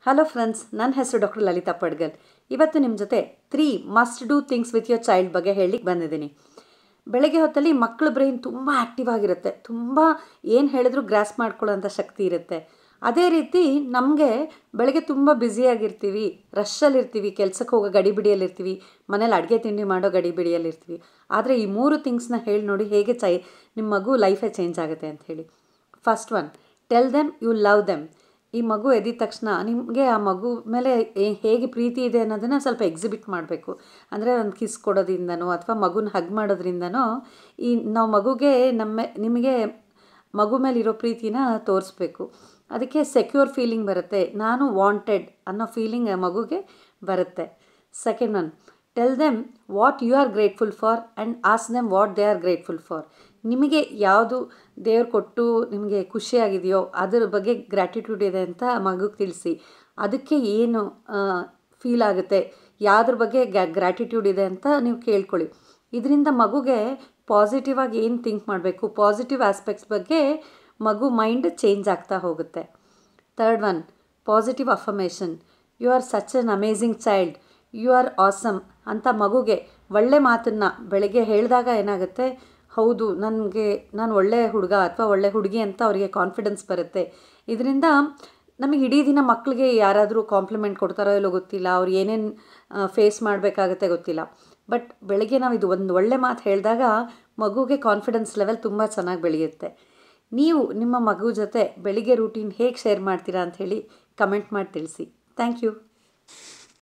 hello friends ನನ್ನ ಹೆಸರು doctor Lalitha ಪಡ್ಗಲ್ ಇವತ್ತು ನಿಮ್ಮ ಜೊತೆ three must do things with your child ಬಗ್ಗೆ ಹೇಳಲಿಕ್ಕೆ ಬಂದಿದ್ದೀನಿ ಬೆಳಗ್ಗೆ ಹೊತ್ತಲ್ಲಿ ಮಕ್ಕಳ ಬ್ರೈನ್ ತುಂಬ ಆ್ಯಕ್ಟಿವ್ ಆಗಿರುತ್ತೆ ತುಂಬ ಏನು ಹೇಳಿದ್ರು ಗ್ರಾಸ್ ಮಾಡ್ಕೊಳ್ಳೋಂಥ ಶಕ್ತಿ ಇರುತ್ತೆ ಅದೇ ರೀತಿ ನಮಗೆ ಬೆಳಗ್ಗೆ ತುಂಬ ಬ್ಯುಸಿಯಾಗಿರ್ತೀವಿ ರಶ್ಶಲ್ಲಿರ್ತೀವಿ ಕೆಲ್ಸಕ್ಕೆ ಹೋಗೋ ಗಡಿಬಿಡಿಯಲ್ಲಿರ್ತೀವಿ ಮನೇಲಿ ಅಡುಗೆ ತಿಂಡಿ ಮಾಡೋ ಗಡಿಬಿಡಿಯಲ್ಲಿರ್ತೀವಿ ಆದರೆ ಈ ಮೂರು ಥಿಂಗ್ಸ್ನ ಹೇಳಿ ನೋಡಿ ಹೇಗೆ ಚೈ ನಿಮ್ಮ ಮಗು ಲೈಫೇ ಚೇಂಜ್ ಆಗುತ್ತೆ ಅಂತ ಹೇಳಿ first one tell them you love them ಈ ಮಗು ಎದ್ದಿದ ತಕ್ಷಣ ನಿಮಗೆ ಆ ಮಗು ಮೇಲೆ ಏ- ಹೇಗೆ ಪ್ರೀತಿ ಇದೆ ಅನ್ನೋದನ್ನು ಸ್ವಲ್ಪ ಎಕ್ಸಿಬಿಟ್ ಮಾಡಬೇಕು ಅಂದರೆ ಒಂದು ಕಿಸ್ ಕೊಡೋದ್ರಿಂದನೋ ಅಥವಾ ಮಗುನ ಹಗ್ ಮಾಡೋದ್ರಿಂದನೋ ಈ ನಾವು ಮಗುಗೆ ನಮ್ಮ ನಿಮಗೆ ಮಗು ಮೇಲೆ ಇರೋ ಪ್ರೀತಿನ ತೋರಿಸ್ಬೇಕು ಅದಕ್ಕೆ ಸೆಕ್ಯೂರ್ ಫೀಲಿಂಗ್ ಬರುತ್ತೆ ನಾನು ವಾಂಟೆಡ್ ಅನ್ನೋ ಫೀಲಿಂಗ್ ಆ ಮಗುಗೆ ಬರುತ್ತೆ second one tell them what you are grateful for and ask them what they are grateful for ನಿಮಗೆ ಯಾವುದು ದೇವ್ರು ಕೊಟ್ಟು ನಿಮಗೆ ಖುಷಿಯಾಗಿದೆಯೋ ಅದರ ಬಗ್ಗೆ ಗ್ರ್ಯಾಟಿಟ್ಯೂಡ್ ಇದೆ ಅಂತ ಮಗುಗೆ ತಿಳಿಸಿ ಅದಕ್ಕೆ ಏನು ಫೀಲ್ ಆಗುತ್ತೆ ಯಾವುದ್ರ ಬಗ್ಗೆ ಗ್ರ್ಯಾಟಿಟ್ಯೂಡ್ ಇದೆ ಅಂತ ನೀವು ಕೇಳ್ಕೊಳ್ಳಿ ಇದರಿಂದ ಮಗುಗೆ ಪಾಸಿಟಿವ್ ಆಗಿ ಏನು ಥಿಂಕ್ ಮಾಡಬೇಕು ಪಾಸಿಟಿವ್ ಆಸ್ಪೆಕ್ಟ್ಸ್ ಬಗ್ಗೆ ಮಗು ಮೈಂಡ್ ಚೇಂಜ್ ಆಗ್ತಾ ಹೋಗುತ್ತೆ third one positive affirmation you are such an amazing child you are awesome ಅಂತ ಮಗುಗೆ ಒಳ್ಳೆ ಮಾತನ್ನು ಬೆಳಗ್ಗೆ ಹೇಳಿದಾಗ ಏನಾಗುತ್ತೆ ಹೌದು ನನಗೆ ನಾನು ಒಳ್ಳೆ ಹುಡುಗ ಅಥವಾ ಒಳ್ಳೆ ಹುಡುಗಿ ಅಂತ ಅವರಿಗೆ ಕಾನ್ಫಿಡೆನ್ಸ್ ಬರುತ್ತೆ ಇದರಿಂದ ನಮಗೆ ಇಡೀ ದಿನ ಮಕ್ಕಳಿಗೆ ಯಾರಾದರೂ ಕಾಂಪ್ಲಿಮೆಂಟ್ ಕೊಡ್ತಾರೋ ಇಲ್ಲೋ ಗೊತ್ತಿಲ್ಲ ಅವ್ರು ಏನೇನು ಫೇಸ್ ಮಾಡಬೇಕಾಗತ್ತೆ ಗೊತ್ತಿಲ್ಲ ಬಟ್ ಬೆಳಗ್ಗೆ ನಾವು ಇದು ಒಂದು ಒಳ್ಳೆ ಮಾತು ಹೇಳಿದಾಗ ಮಗುಗೆ ಕಾನ್ಫಿಡೆನ್ಸ್ ಲೆವೆಲ್ ತುಂಬ ಚೆನ್ನಾಗಿ ಬೆಳೆಯುತ್ತೆ ನೀವು ನಿಮ್ಮ ಮಗು ಜೊತೆ ಬೆಳಿಗ್ಗೆ ರೂಟೀನ್ ಹೇಗೆ ಶೇರ್ ಮಾಡ್ತೀರಾ ಅಂತ ಹೇಳಿ ಕಮೆಂಟ್ ಮಾಡಿ ತಿಳಿಸಿ ಥ್ಯಾಂಕ್ ಯು